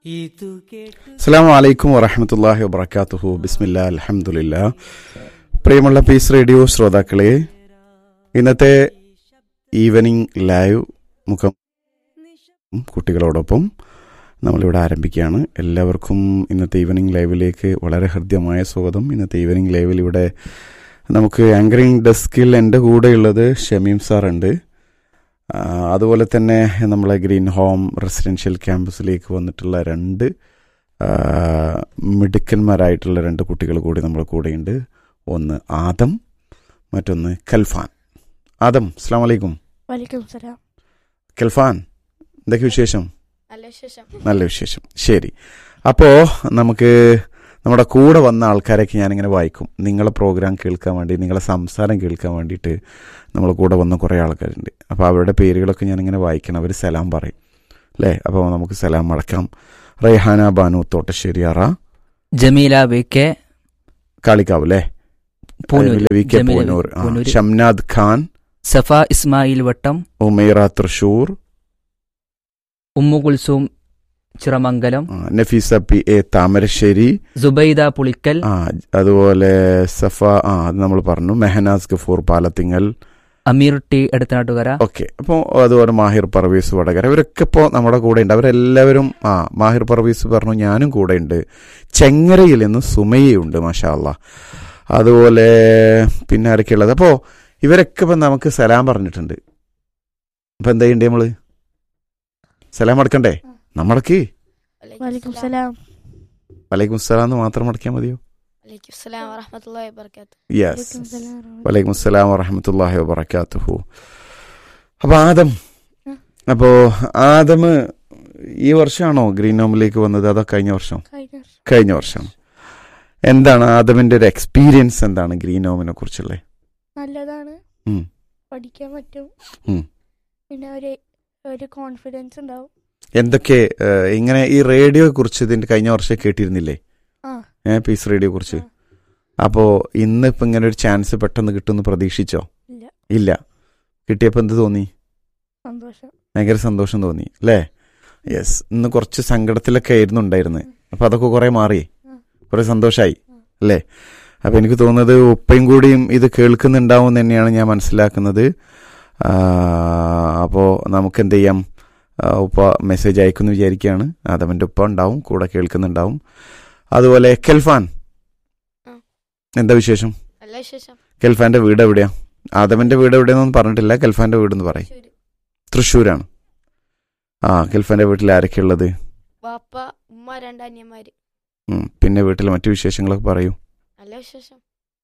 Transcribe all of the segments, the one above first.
അസ്സാം വലൈക്കും വറഹമത്തല്ലാഹി വബർക്കാത്തുഹു ബിസ്മില്ല അലഹമുല്ല പ്രിയമുള്ള പീസ് റേഡിയോ ശ്രോതാക്കളെ ഇന്നത്തെ ഈവനിങ് ലൈവ് മുഖം കുട്ടികളോടൊപ്പം നമ്മളിവിടെ ആരംഭിക്കുകയാണ് എല്ലാവർക്കും ഇന്നത്തെ ഈവനിങ് ലൈവിലേക്ക് വളരെ ഹൃദ്യമായ സ്വാഗതം ഇന്നത്തെ ഈവനിങ് ലൈവിൽ ഇവിടെ നമുക്ക് ആങ്കറിംഗ് ഡെസ്കിൽ എൻ്റെ കൂടെയുള്ളത് ഷമീം സാറുണ്ട് ആ, അതുപോലെ തന്നെ നമ്മളെ ഗ്രീൻ ഹോം റെസിഡൻഷ്യൽ ക്യാമ്പസിലേക്ക് വന്നിട്ടുള്ള രണ്ട് ആ, മിടുക്കന്മാരായിട്ടുള്ള രണ്ട് കുട്ടികൾ കൂടി നമ്മുടെ കൂടെയുണ്ട് ഒന്ന് ആദം മറ്റൊന്ന് കൽഫാൻ ആദം അസ്സാം വലൈക്കും വലൈക്കും സലാം കൽഫാൻ എന്തൊക്കെ വിശേഷം നല്ല വിശേഷം നല്ല വിശേഷം ശരി അപ്പോൾ നമുക്ക് നമ്മുടെ കൂടെ വന്ന ആൾക്കാരൊക്കെ ഞാനിങ്ങനെ വായിക്കും നിങ്ങളെ പ്രോഗ്രാം കേൾക്കാൻ വേണ്ടി നിങ്ങളെ സംസാരം കേൾക്കാൻ വേണ്ടിയിട്ട് നമ്മളെ കൂടെ വന്ന കുറേ ആൾക്കാരുണ്ട് അപ്പോൾ അവരുടെ പേരുകളൊക്കെ ഞാനിങ്ങനെ വായിക്കണം അവർ സലാം പറയും അല്ലേ അപ്പോൾ നമുക്ക് സലാം മടക്കാം റെയ്ഹാന ബാനു തോട്ടശ്ശേരി അറ ജമീല വി കെ കാളിക്കാവ് അല്ലേ പൂനൂര്. വി കെ ജമീല പൂനൂർ ആ, പൂനൂര്. ഷംനാദ് ഖാൻ സഫ ഇസ്മായിൽ വട്ടം ഉമൈറ തൃശൂർ ഉമ്മു കുൽസൂം ചിറമംഗലം ആ, നഫീസ പി എ താമരശ്ശേരി സുബൈദ പുളിക്കൽ ആ അതുപോലെ സഫ ആ അത് നമ്മൾ പറഞ്ഞു മെഹനാസ് ഗഫൂർ പാലത്തിങ്ങൽ അമീർ ടി എടത്തനാട്ടുകര ഓക്കെ അപ്പോൾ അതുപോലെ മാഹിർ പർവീസ് വടകര ഇവരൊക്കെ ഇപ്പോൾ നമ്മുടെ കൂടെ ഉണ്ട് അവരെല്ലാവരും ആ മാഹിർ പർവീസ് പറഞ്ഞു ഞാനും കൂടെ ഉണ്ട് ചെങ്ങരയിൽ നിന്ന് സുമയ്യുണ്ട് മാഷാ അല്ലാ അതുപോലെ പിന്നെ ആരൊക്കെയുള്ളത് അപ്പോൾ ഇവരൊക്കെ ഇപ്പം നമുക്ക് സലാം പറഞ്ഞിട്ടുണ്ട് അപ്പം എന്താ ചെയ്യണ്ടേ നമ്മള് സലാം അടക്കണ്ടേ നമ്മടക്ക് വലൈക്കും സലാം വലൈക്കും സലാം എന്ന് മാത്രം അടക്കിയാൽ മതിയോ വലൈക്കും സ്സലാം വറഹ്മത്തുള്ളാഹി വബറകാത്ത് യെസ് വലൈക്കും സലാം വലൈക്കും അസ്സലാം വറഹമത്തല്ലാഹി വബർക്കാത്തുഹു അപ്പോൾ ആദം ആ. അപ്പോൾ ആദം ഈ വർഷമാണോ ഗ്രീൻ ഹോമിലേക്ക് വന്നത് അതോ കഴിഞ്ഞ വർഷം കഴിഞ്ഞ വർഷം കഴിഞ്ഞ വർഷം എന്താണ് ആദമിന്റെ ഒരു എക്സ്പീരിയൻസ് എന്താണ് ഗ്രീൻ ഹോമിനെ കുറിച്ചുള്ളത് നല്ലതാണ് ഉം. പഠിക്കാൻ പറ്റും ഉം. പിന്നെ ഒരു ഒരു കോൺഫിഡൻസ് ഉണ്ടാവും എന്തൊക്കെ ഏഹ്, ഇങ്ങനെ ഈ റേഡിയോയെ കുറിച്ച് ഇതിന്റെ കഴിഞ്ഞ വർഷം കേട്ടിരുന്നില്ലേ ആ ഏ പീസ് റേഡിയോ കുറിച്ച് ആ. അപ്പോൾ ഇന്ന് ഇപ്പം ഇങ്ങനെ ഒരു ചാൻസ് പെട്ടെന്ന് കിട്ടുമെന്ന് പ്രതീക്ഷിച്ചോ ഇല്ല ഇല്ല കിട്ടിയപ്പോൾ എന്ത് തോന്നി സന്തോഷം ഭയങ്കര സന്തോഷം തോന്നി അല്ലേ യെസ് ഇന്ന് കുറച്ച് സങ്കടത്തിലൊക്കെ ആയിരുന്നു ഉണ്ടായിരുന്നത് അപ്പൊ അതൊക്കെ കുറെ മാറി ഉം. കുറെ സന്തോഷായി ഉം. അല്ലേ അപ്പൊ എനിക്ക് തോന്നുന്നത് ഉപ്പയും കൂടിയും ഇത് കേൾക്കുന്നുണ്ടാവും എന്ന് തന്നെയാണ് ഞാൻ മനസ്സിലാക്കുന്നത് അപ്പോൾ നമുക്ക് എന്ത് ചെയ്യാം ആ, ഉപ്പ മെസ്സേജ് അയക്കുമെന്ന് വിചാരിക്കുകയാണ് അതവൻ്റെ ഉപ്പ ഉണ്ടാവും കൂടെ കേൾക്കുന്നുണ്ടാവും അതുപോലെ കെൽഫാൻ ആ. എന്താ വിശേഷം നല്ല വിശേഷം കെൽഫാന്റെ വീട് എവിടെയാ ആദമന്റെ വീട് എവിടെയെന്നൊന്നും പറഞ്ഞിട്ടില്ല കെൽഫാന്റെ വീടെന്ന് പറയും തൃശ്ശൂര് തൃശ്ശൂരാണ് ആ ഗൾഫിന്റെ വീട്ടിൽ ആരൊക്കെ ഉള്ളത് വാപ്പ ഉമ്മ രണ്ട് അനിയന്മാര് ഉം, പിന്നെ വീട്ടിലെ മറ്റു വിശേഷങ്ങളൊക്കെ പറയൂ നല്ല വിശേഷം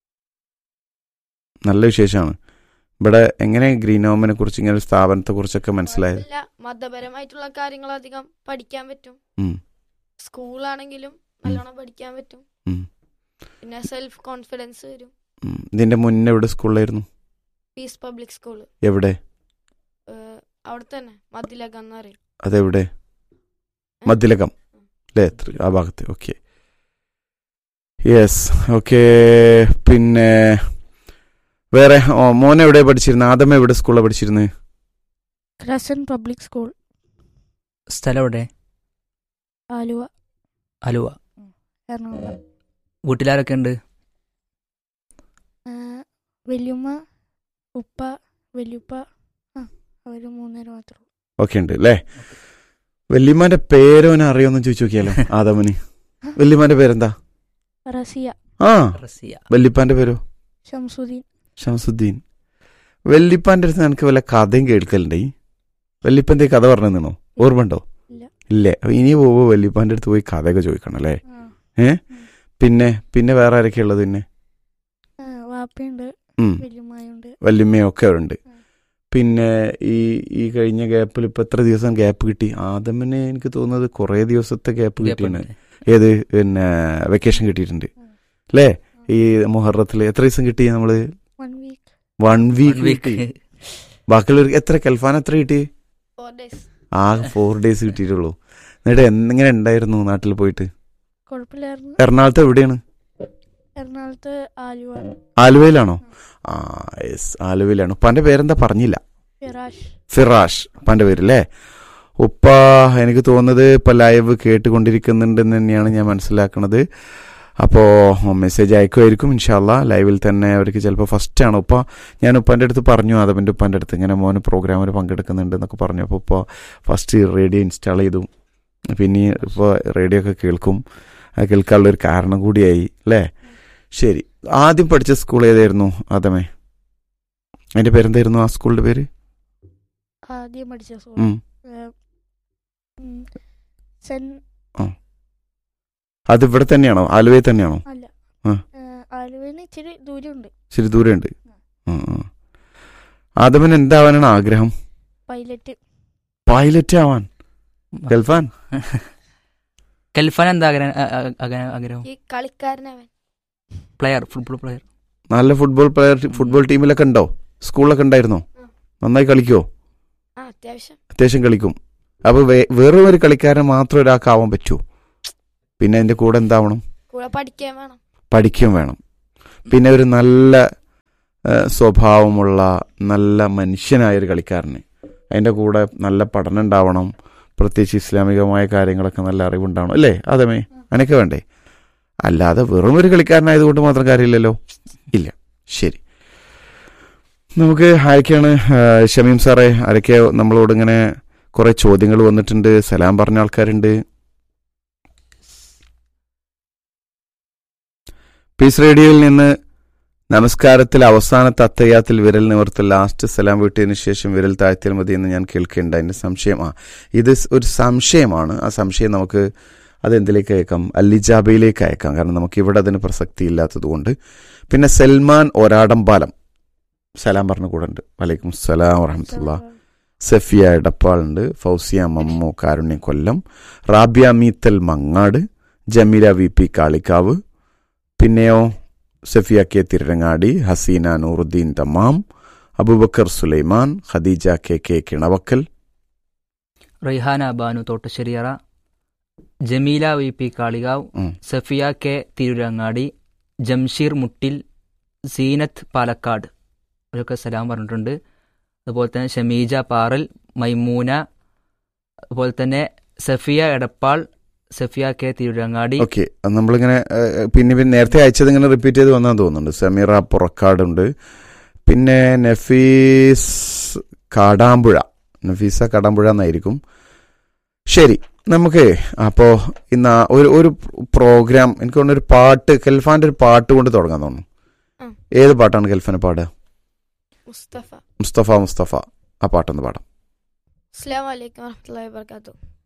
നല്ല വിശേഷമാണ് ഇവിടെ എങ്ങനെ ഗ്രീൻ ഹോമിനെ കുറിച്ച് ഇങ്ങനെ ഒരു സ്ഥാപനത്തെ കുറിച്ചൊക്കെ മനസ്സിലായത് കുഴപ്പമില്ല. മതപരമായിട്ടുള്ള കാര്യങ്ങൾ അധികം പഠിക്കാൻ പറ്റും ഉം, സ്കൂളാണെങ്കിലും നല്ലോണം പഠിക്കാൻ പറ്റും ഉം, പിന്നെ സെൽഫ് കോൺഫിഡൻസ് വരും ഉം. ഇതിന്റെ മുന്നേ എവിടെ സ്കൂളിലായിരുന്നു പീസ് പബ്ലിക് സ്കൂള് എവിടെ അവിടെ തന്നെ മതിലകം എന്ന് പറയും അതെവിടെ മദ്ദിലകം അല്ലേ തൃ- ആ ഭാഗത്ത് ഓക്കെ യെസ് ഓക്കെ പിന്നെ വേറെ ഓ മോൻ എവിടെ പഠിച്ചിരുന്നത് ആദം എവിടെ സ്കൂളിലാണ് പഠിച്ചിരുന്നത് ക്രസൻ പബ്ലിക് സ്കൂൾ സ്ഥലം എവിടെ ആലുവ അലുവ എറണാകുളം വീട്ടിലാരൊക്കെ ഉണ്ട് ആ, വല്യുമ്മ ഉപ്പ വല്യുപ്പ ആ അവർ മൂന്നേരം മാത്രമേ ഉള്ളൂ ഒക്കെ ഉണ്ട് അല്ലേ വല്യമ്മാന്റെ പേരോനെ അറിയോന്ന് ചോദിച്ചു നോക്കിയാലോ ആദമന് വല്യമ്മാന്റെ പേരെന്താ റസിയ ആ റസിയ വല്യപ്പാന്റെ പേരോ ഷംസുദ്ദീൻ ഷംസുദ്ദീൻ വല്യപ്പാന്റെ അടുത്ത് എനിക്ക് വല്ല കഥയും കേൾക്കലുണ്ടേ വല്യപ്പന്റെ കഥ പറഞ്ഞു നിന്നോ ഓർമ്മ ഉണ്ടോ ഇല്ല. ഇല്ലേ അപ്പൊ ഇനി പോവോ വല്യപ്പാന്റെ അടുത്ത് പോയി കഥയൊക്കെ ചോദിക്കണം അല്ലേ ആ പിന്നെ പിന്നെ വേറെ ആരൊക്കെ ഉള്ളത് പിന്നെ ആ, വാപ്പയുണ്ട് ഉം വല്യുമ്മയുണ്ട് വല്യമ്മയും ഒക്കെ ഉണ്ട് ഉം. പിന്നെ ഈ ഈ കഴിഞ്ഞ ഗ്യാപ്പിൽ ഇപ്പൊ എത്ര ദിവസം ഗ്യാപ്പ് കിട്ടി ആദമിന് എനിക്ക് തോന്നുന്നത് കുറേ ദിവസത്തെ ഗ്യാപ്പ് കിട്ടിയാണ് ഏത് പിന്നെ വെക്കേഷൻ കിട്ടിയിട്ടുണ്ട് ഉം. അല്ലേ ഈ മുഹറത്തിൽ എത്ര ദിവസം കിട്ടി നമ്മള് വൺ വീക്ക് വൺ വീക്ക് കിട്ടി ബാക്കിയുള്ളവർ എത്ര കൽഫാൻ എത്ര കിട്ടി ഫോർ ഡേയ്സ് ആകെ ഫോർ ഡേയ്സ് കിട്ടിയിട്ടുള്ളൂ എന്നിട്ട് എങ്ങനെ ഉണ്ടായിരുന്നു നാട്ടിൽ പോയിട്ട് കുഴപ്പമില്ലായിരുന്നു എറണാകുളത്ത് എവിടെയാണ് എറണാകുളത്ത് ആലുവ ആലുവയിലാണോ ആ യെസ് ആലുവയിലാണ് ഉപ്പാന്റെ പേരെന്താ പറഞ്ഞില്ല ഫിറാഷ് ഫിറാഷ് ഉപ്പാന്റെ പേര് അല്ലേ ഉപ്പ എനിക്ക് തോന്നുന്നത് ഇപ്പം ലൈവ് കേട്ടുകൊണ്ടിരിക്കുന്നുണ്ടെന്ന് തന്നെയാണ് ഞാൻ മനസ്സിലാക്കുന്നത് അപ്പോൾ മെസ്സേജ് അയക്കുമായിരിക്കും ഇൻഷാല്ല ലൈവിൽ തന്നെ അവർക്ക് ചിലപ്പോൾ ഫസ്റ്റ് ആണ് ഉപ്പ ഞാൻ ഉപ്പാൻ്റെ അടുത്ത് പറഞ്ഞു അതവൻ്റെ ഉപ്പാൻ്റെ അടുത്ത് ഇങ്ങനെ മോന് പ്രോഗ്രാമിൽ പങ്കെടുക്കുന്നുണ്ട് എന്നൊക്കെ പറഞ്ഞു അപ്പോൾ ഉപ്പ ഫസ്റ്റ് റേഡിയോ ഇൻസ്റ്റാൾ ചെയ്തു പിന്നെ ഇപ്പോൾ റേഡിയോ ഒക്കെ കേൾക്കും അത് കേൾക്കാനുള്ള ഒരു കാരണം കൂടിയായി അല്ലേ ശരി ആദ്യം പഠിച്ച സ്കൂൾ ഏതായിരുന്നു അതമേ അതിൻ്റെ പേരെന്തായിരുന്നു ആ സ്കൂളിൻ്റെ പേര് ആദ്യം പഠിച്ച സ്കൂൾ ഉം. സെൻ അത് ഇവിടെ തന്നെയാണോ ആലുവയിൽ തന്നെയാണോ അല്ല ആ. ആലുവന്ന് ഇച്ചിരി ദൂരമുണ്ട് ശരി ദൂരമുണ്ട് ആദമൻ എന്താവാനാണ് ആഗ്രഹം പൈലറ്റ് പൈലറ്റ് ആവാൻ ഗൾഫാൻ കെൽഫാൻ എന്താ ആഗ്രഹം ആ- ആ- ആഗ്രഹം- ആഗ്രഹം ഈ കളിക്കാരനവൻ പ്ലെയർ ഫുട്ബോൾ പ്ലെയർ നല്ല ഫുട്ബോൾ പ്ലെയർ ഫുട്ബോൾ ടീമിലൊക്കെ ഉണ്ടോ സ്കൂളിലൊക്കെ ഉണ്ടായിരുന്നോ ഉം. നന്നായി കളിക്കുമോ ആ അത്യാവശ്യം അത്യാവശ്യം കളിക്കും അപ്പൊ വേ- വെറും ഒരു കളിക്കാരൻ മാത്രം ഒരാൾക്കാവാൻ പറ്റുമോ പിന്നെ അതിന്റെ കൂടെ എന്താവണം കൂടെ പഠിക്കാൻ വേണം പഠിക്കുകയും വേണം പിന്നെ ഒരു നല്ല ആ, സ്വഭാവമുള്ള നല്ല മനുഷ്യനായ ഒരു കളിക്കാരന് അതിൻ്റെ കൂടെ നല്ല പഠനം ഉണ്ടാവണം പ്രത്യേകിച്ച് ഇസ്ലാമികമായ കാര്യങ്ങളൊക്കെ നല്ല അറിവുണ്ടാവണം അല്ലേ അതമേ അങ്ങനെയൊക്കെ വേണ്ടേ അല്ലാതെ വെറും ഒരു കളിക്കാരനായതുകൊണ്ട് മാത്രം കാര്യമില്ലല്ലോ ഇല്ല ശരി നമുക്ക് ആരൊക്കെയാണ് ആ, ഷമീം സാറേ ആരൊക്കെ നമ്മളോട് ഇങ്ങനെ കുറെ ചോദ്യങ്ങൾ വന്നിട്ടുണ്ട് സലാം പറഞ്ഞ ആൾക്കാരുണ്ട് പീസ് റേഡിയോയിൽ നിന്ന് നമസ്കാരത്തിൽ അവസാനത്തെ അത്തയ്യാത്തിൽ വിരൽ നിവർത്തി ലാസ്റ്റ് സലാം വീട്ടിയതിനു ശേഷം വിരൽ താഴ്ത്തിയാൽ മതി എന്ന് ഞാൻ കേൾക്കേണ്ട അതിന്റെ സംശയം ആ ഇത് സ് ഒരു സംശയമാണ് ആ സംശയം നമുക്ക് അതെന്തിലേക്ക് അയക്കാം അല്ലിജാബയിലേക്ക് അയക്കാം കാരണം നമുക്ക് ഇവിടെ അതിന് പ്രസക്തി ഇല്ലാത്തത് കൊണ്ട് പിന്നെ സൽമാൻ ഒരാടമ്പാലം സലാം പറഞ്ഞ കൂടെ ഉണ്ട് വലൈക്കും സലാം വറഹമത്തുള്ള സഫിയ എടപ്പാളുണ്ട് ഫൗസിയ മമ്മു കാരുണ്യം കൊല്ലം റാബിയ മീത്തൽ മങ്ങാട് ജമീല വി പി കാളിക്കാവ് പിന്നെയോ Safiya K Tirurangadi Haseena Nooruddin Thamam Abubakar Sulaiman Khadeeja K K Kinavakkal Raihana Banu Thottasseriyara Jameela V P Kalikavu ഉം. സഫിയ കെ തിരുരങ്ങാടി ജംഷീർ മുട്ടിൽ സീനത്ത് പാലക്കാട് അവരൊക്കെ സലാം പറഞ്ഞിട്ടുണ്ട് അതുപോലെ തന്നെ ഷമീജ പാറൽ മൈമൂന അതുപോലെ തന്നെ സഫിയ എടപ്പാൾ സഫിയ കെ തിരുരങ്ങാടി ഓക്കെ നമ്മളിങ്ങനെ ഏഹ്, പിന്നെ പിന്നെ നേരത്തെ അയച്ചത് ഇങ്ങനെ റിപ്പീറ്റ് ചെയ്ത് വന്നാന്ന് തോന്നുന്നുണ്ട് സമീറ പുറക്കാടുണ്ട് പിന്നെ നഫീസ് കാടാമ്പുഴ നഫീസ കാടാമ്പുഴ എന്നായിരിക്കും ശരി നമുക്ക് അപ്പോൾ ഇന്ന് ആ ഒരു ഒരു പ്രോഗ്രാം എനിക്ക് തോന്നുന്നു ഒരു പാട്ട് കെൽഫാന്റെ ഒരു പാട്ട് കൊണ്ട് തുടങ്ങാൻ തോന്നുന്നു ഉം. ഏത് പാട്ടാണ് കെൽഫാന് പാടുക മുസ്തഫ മുസ്തഫ മുസ്തഫ ആ പാട്ടൊന്ന് പാടാം അസ്സാം വലൈക്കും വാഹമത്തല്ലാ വാബർക്കാത്തു